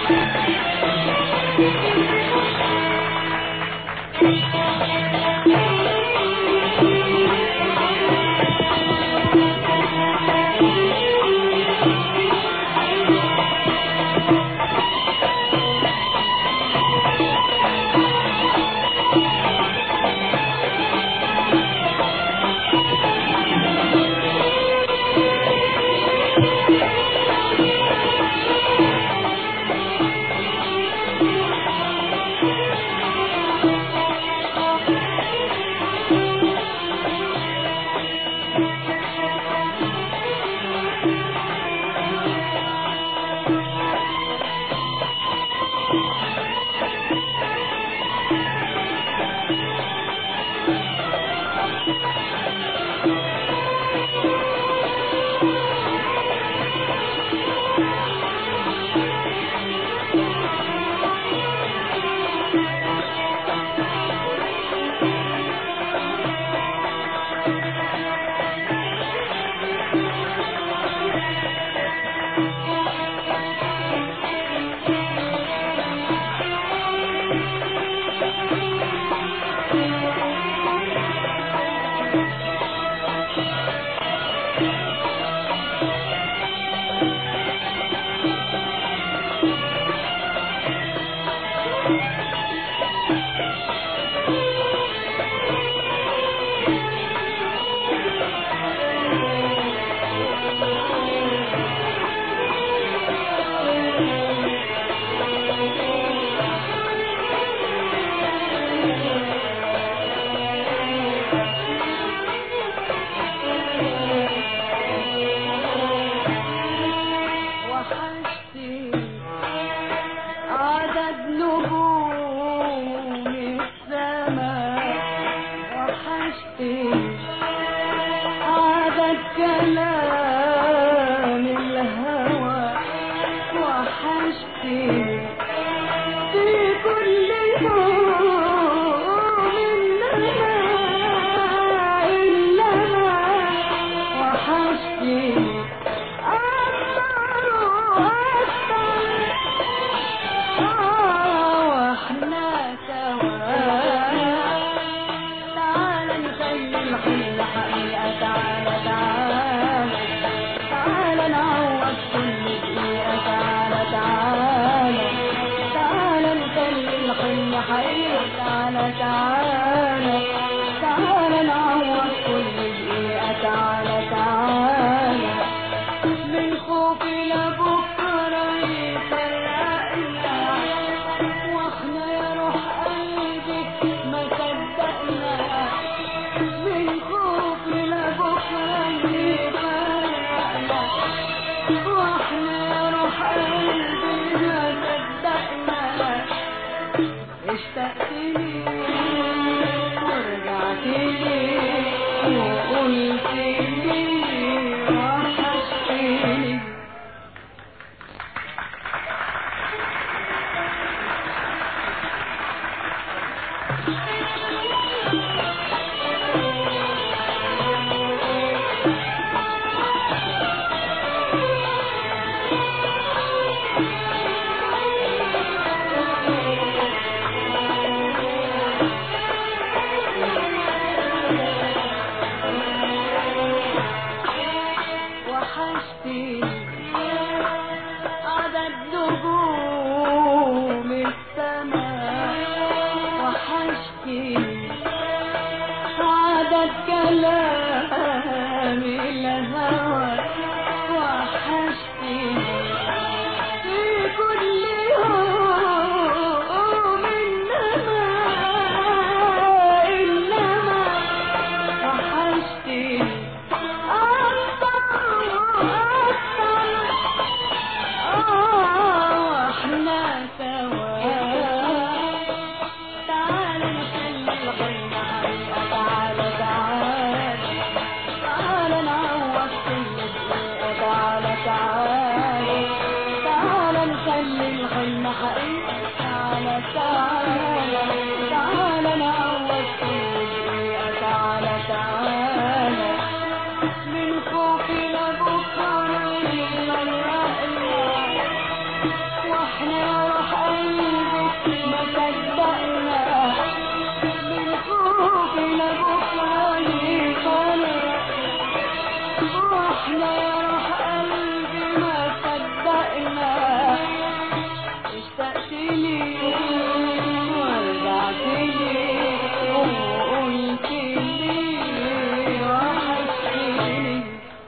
وحشتي عدد نجوم السماء وحشتي عدد كلام الهوى وحشتي في كل يوم إنما إنما وحشتي أكثر وأكثر آه وإحنا سوا تعال نخلي الحل حقيقة تعال تعال تعال نعوض كل دقيقة تعال تعال تعال نخلي الحل حقيقة تعال تعال تعال نعوض كل دقيقة تعال تعال من خوفي لبكرة يفرقنا واحنا يا روح قلبي ما صدقنا من خوفي لبكرة يفرقنا واحنا يا روح قلبي ما صدقنا اشتقت لي ورجعت لي وقلت لي وحشتني وحشتي عدد نجوم السماء وحشتي عدد كلام الهوى وحشتي في كل يوم إنما إنما وحشتي أكثر وأكثر آه إحنا سوا تعال نخلي الغنى حقيقة تعال تعال تعال نعوض كل دقيقة تعال تعال تعال نخلي الغنى حقيقة تعال تعال تعال نعوض كل دقيقة تعال تعال من خوفي لبكرة يفرقنا واحنا يا روح قلبي ما صدقنا من خوف لبكرة يفرق واحنا يا روح قلبي ما صدقنا اشتقت لي ورجعت لي وقلت لي وحشتني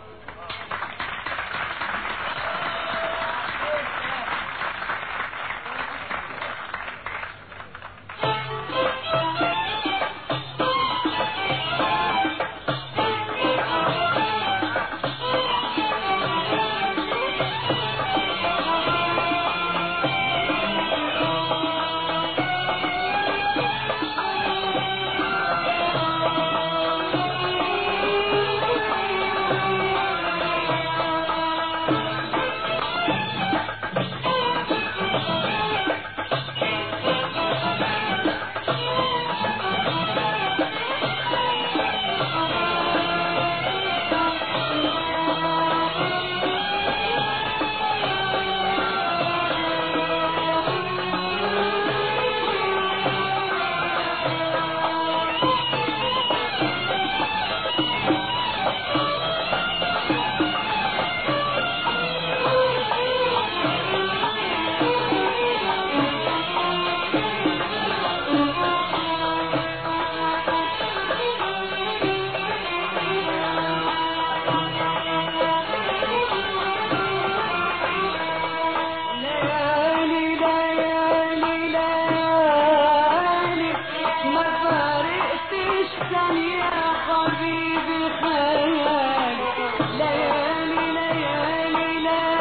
ليالي ليالي ليالي ما فارقتش ثانية حبيبي خيالي ليالي ليالي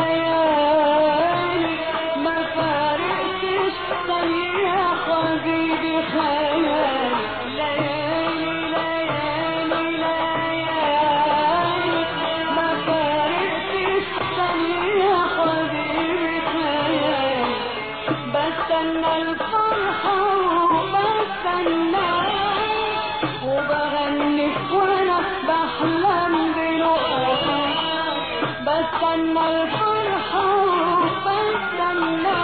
ليالي ما فارقتش ثانية حبيبي خيالي ليالي ليالي ليالي ما فارقتش ثانية حبيبي خيالي بستنى الفرحة وبستنى وبغني وانا بحلم بلقاك بستنى الفرحة وبستنى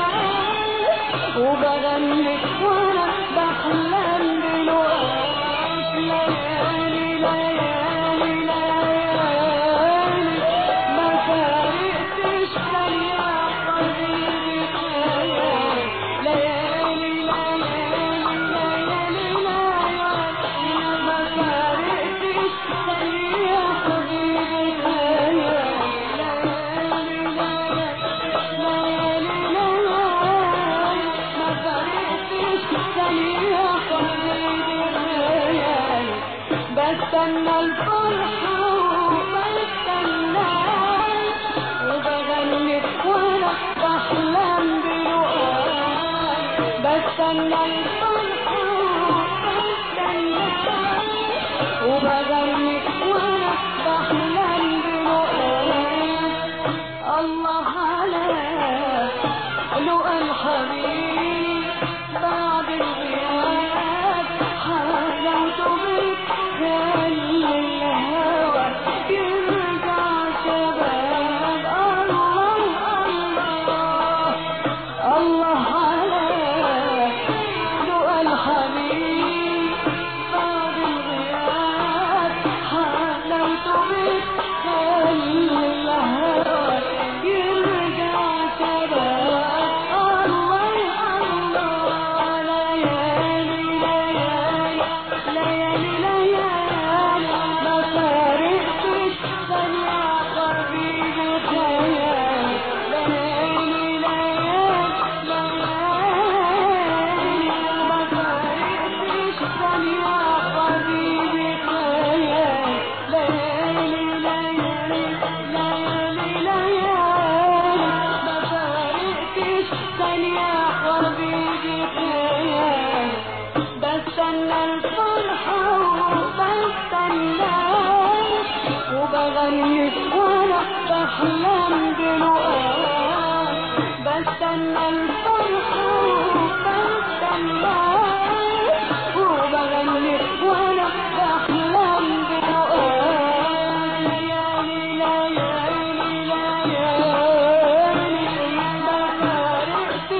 وبغني وانا بحلم بلقاك ليالي ليالي ليالي ما فارقتش ثانية حبيبي خيالي ليالي ليالي ليالي ليالي ما فارقتش ثانية حبيبي خيالي ليالي ليالي ليالي ما فارقتش ثانية حبيبي خيالي بستنى الفرحة وبستنى وبغني وانا بحلم بلقاك بستنى الفرحة وبستنى وبغني وانا بحلم بلقاك الله على لقى الحبيب بعد الغياب حرمت بك خلي الهوى يرجع شباب الله الله الله على لقى الحبيب بعد الغياب حرمت بك خلي الهوى يرجع شباب الله الله ليالي ليالي ليالي ليالي ما فارقتش ثانية حبيبي خيالي ليالي ليالي ليالي ما فارقتش ثانية حبيبي خيالي ليالي ليالي ليالي ليالي ما فارقتش ثانية حبيبي خيالي بستنى الفرحة وبستنى وبغني وانا بحلم بلقاك بستنى الفرحة وبستنى وبغني وانا بحلم بلقاك ليالي ليالي ليالي ما فارقتش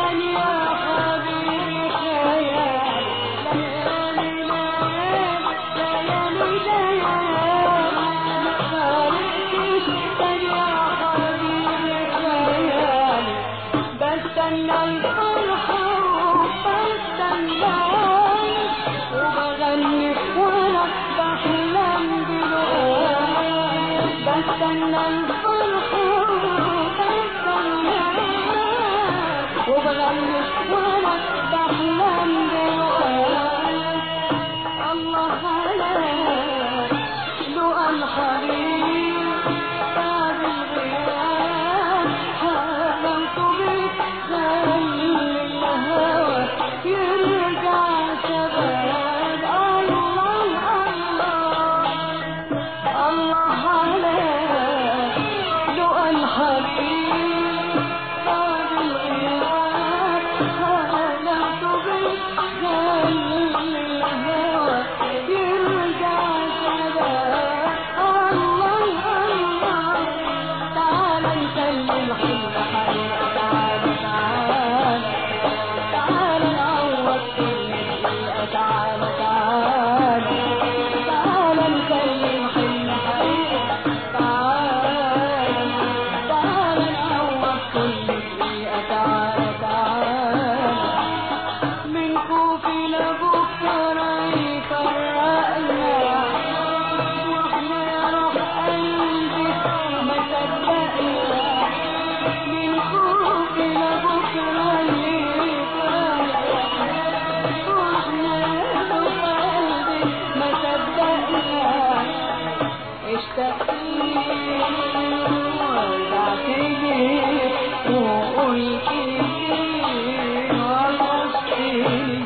تاني يا حبيبي خيال ليالي ليالي ليالي ما فارقتش تاني يا حبيبي خيالي بستنى الفرحة وبستنى وبغني وانا بحلم بلقاك بستنى الفرحة وبستنى وبغني وانا بحلم بلقاك الله عليك لقى الحبيب بعد الغياب حلمت بك خلي الهوى يرجع شباب الله الله الله عليك لقى الحبيب بعد الغياب حلمت بك خلي الهوى يرجع شباب الله الله تعالى نسلم حلم حقيقة تعالى تعالى تعالى نعوض كل دقيقة تعالى تعالى تعالى نسلم حلم حقيقة تعالى تعالى نعوض كل دقيقة تعالى تعالى من خوفي لبكرة يفرقنا واحنا يا روح قلبي ما صدقنا من خوفي لبكرة يفرقنا واحنا يا روح قلبي ما صدقنا اشتقت ورجعت ليك وقلت لي وعرفتني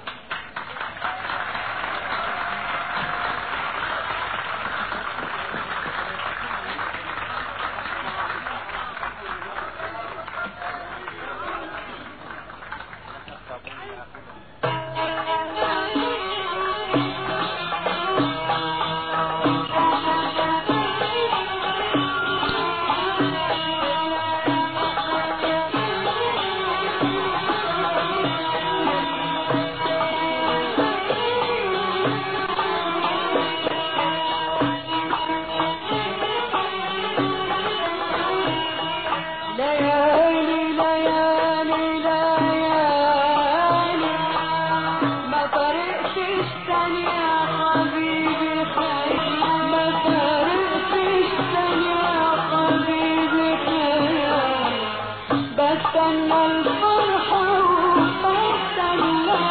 ليالي ليالي ليالي ما طرقتش تاني يا حبيبي خيال ما طرقتش تاني يا حبيبي خيال بستنى الفرحة وبستنى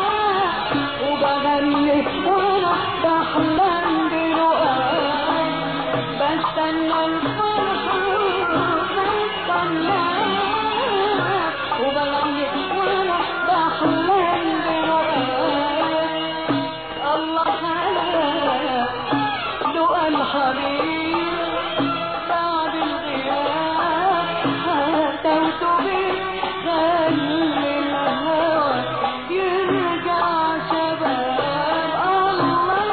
وبغني وانا بحلم برؤاك بستنى الفرحة وبستنى وبغني وانا بحلم برؤاك الله عليك لقى الحبيب بعد الغياب هتوت بك خلي الهوى يرجع شباب الله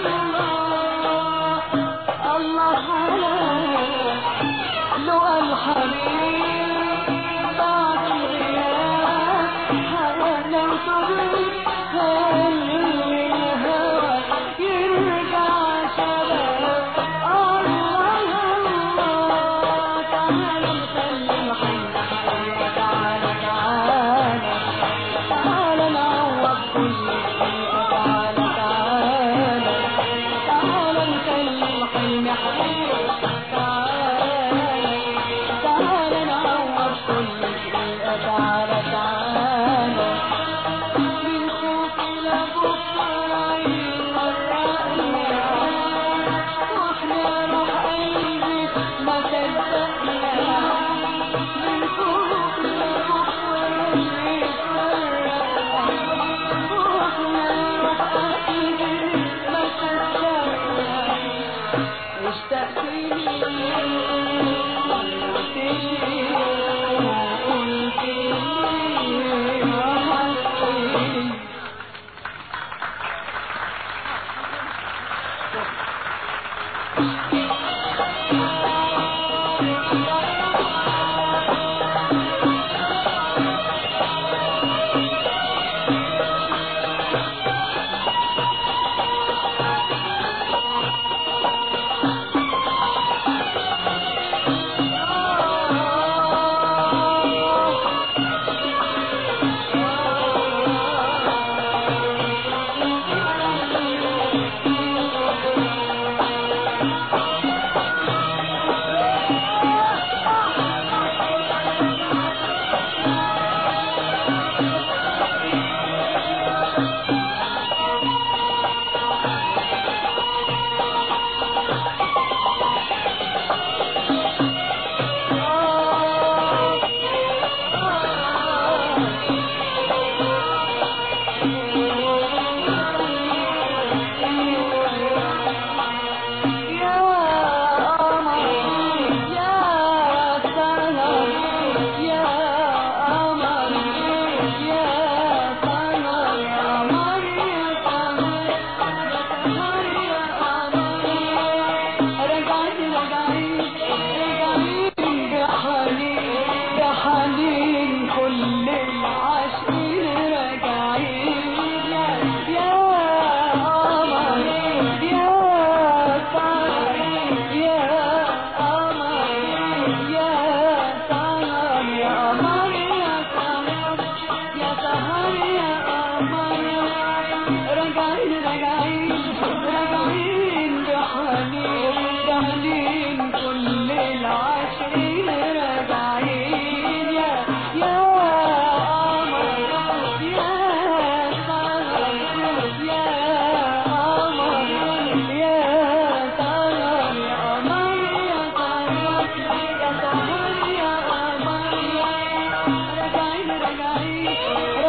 الله الله عليك لقى الحبيب بعد الغياب هتوت بك خلي الهوى يرجع شباب الله الله تعالى نسلم حنا تعالى تعالى تعالى نعوض كل دقيقة تعالى تعالى تعالى نسلم حلم حقيقة تعالى تعالى نعوض كل دقيقة تعالى تعالى من خوفي لبكرة يفرقنا واحنا روح قلبي ما صدقنا من خوفي لبكرة يفرقنا واحنا روح قلبي ما صدقنا اشتقت لي قلت لي وقلت لي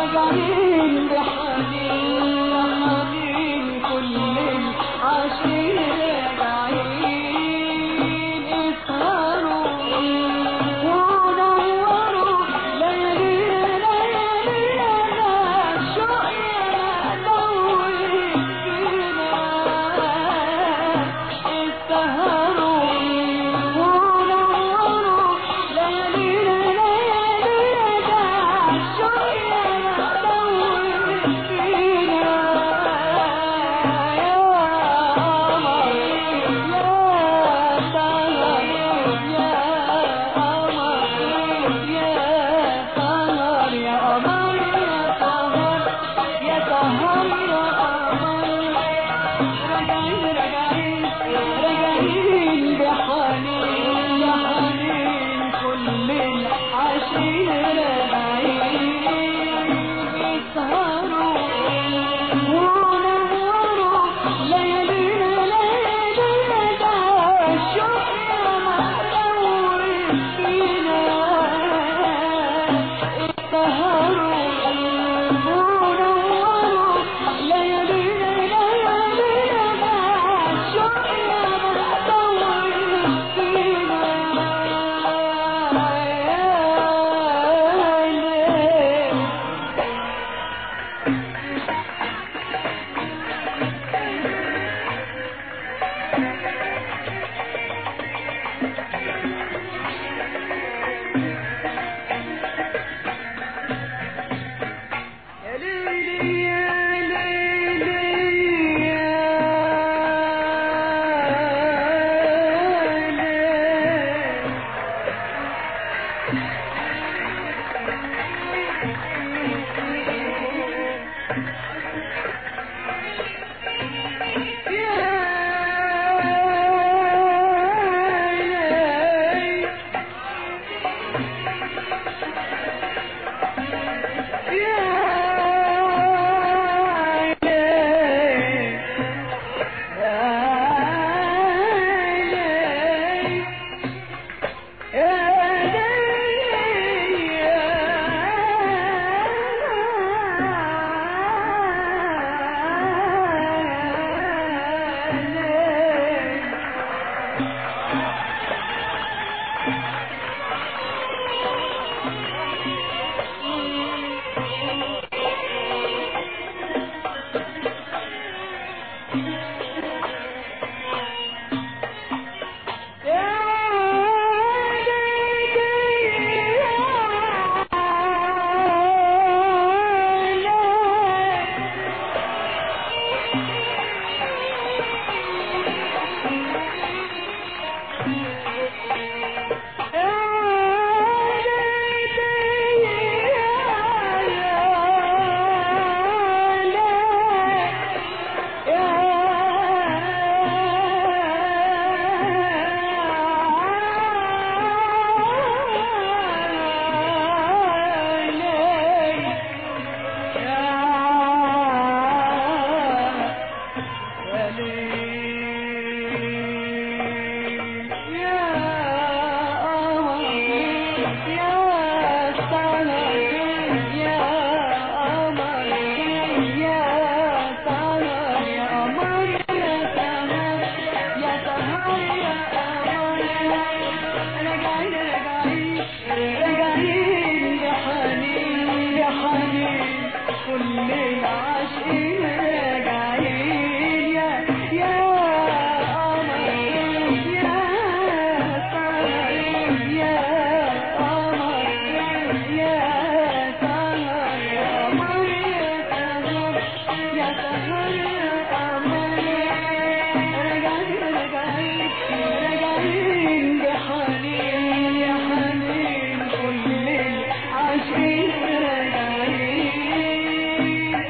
راجعين بحنين حنين كل العاشقين راجعين اسهروا ونوروا ليالينا ليالينا شوقنا دور فينا اسهروا ونوروا ليالينا ليالينا شوقنا دور فينا يا قمر يا سهر يا قمر يا سهر يا قمر يا سهر يا سهر يا قمر راجعين راجعين راجعين بحنين يا حنين كل العاشقين راجعين يسهروا ونوروا ليالينا ليالينا شوقنا مدور فينا اسهروا ونوروا ليالينا ليالينا شوقنا مدور فينا يا ليل يا ليلي يا ليلي يا ليلي كل العاشقين راجعين يا يا قمر يا سهر يا قمر يا سهر يا قمر يا سهر يا قمر راجعين راجعين راجعين بحنين يا حنين كل العاشقين راجعين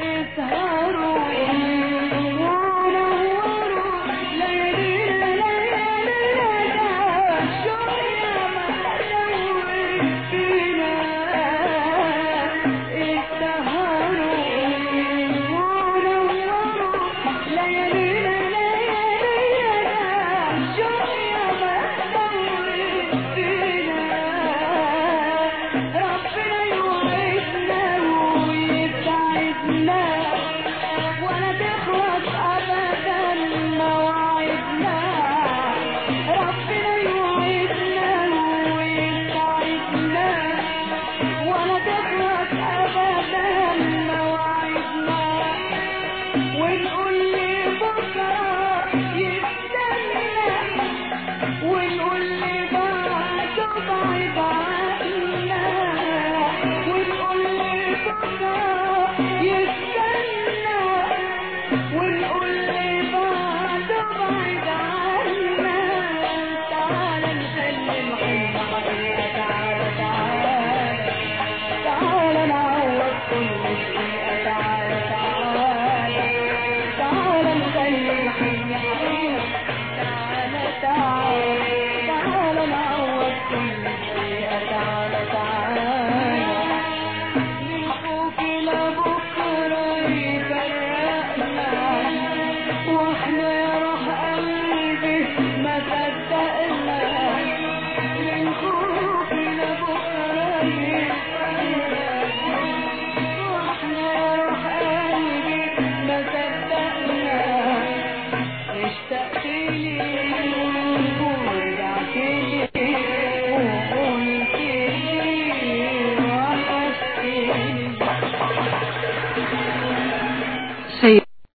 نخلص أبدا مواعيدنا ونقول لي بكرة يستنى ونقول لي بعده بعيد عنا ونقول لي بكرة يستنى ونقول لي بعده بعيد عنا تعالى نسلم حلم حقيقة تعالى تعالى تعالى نعوض كل شيء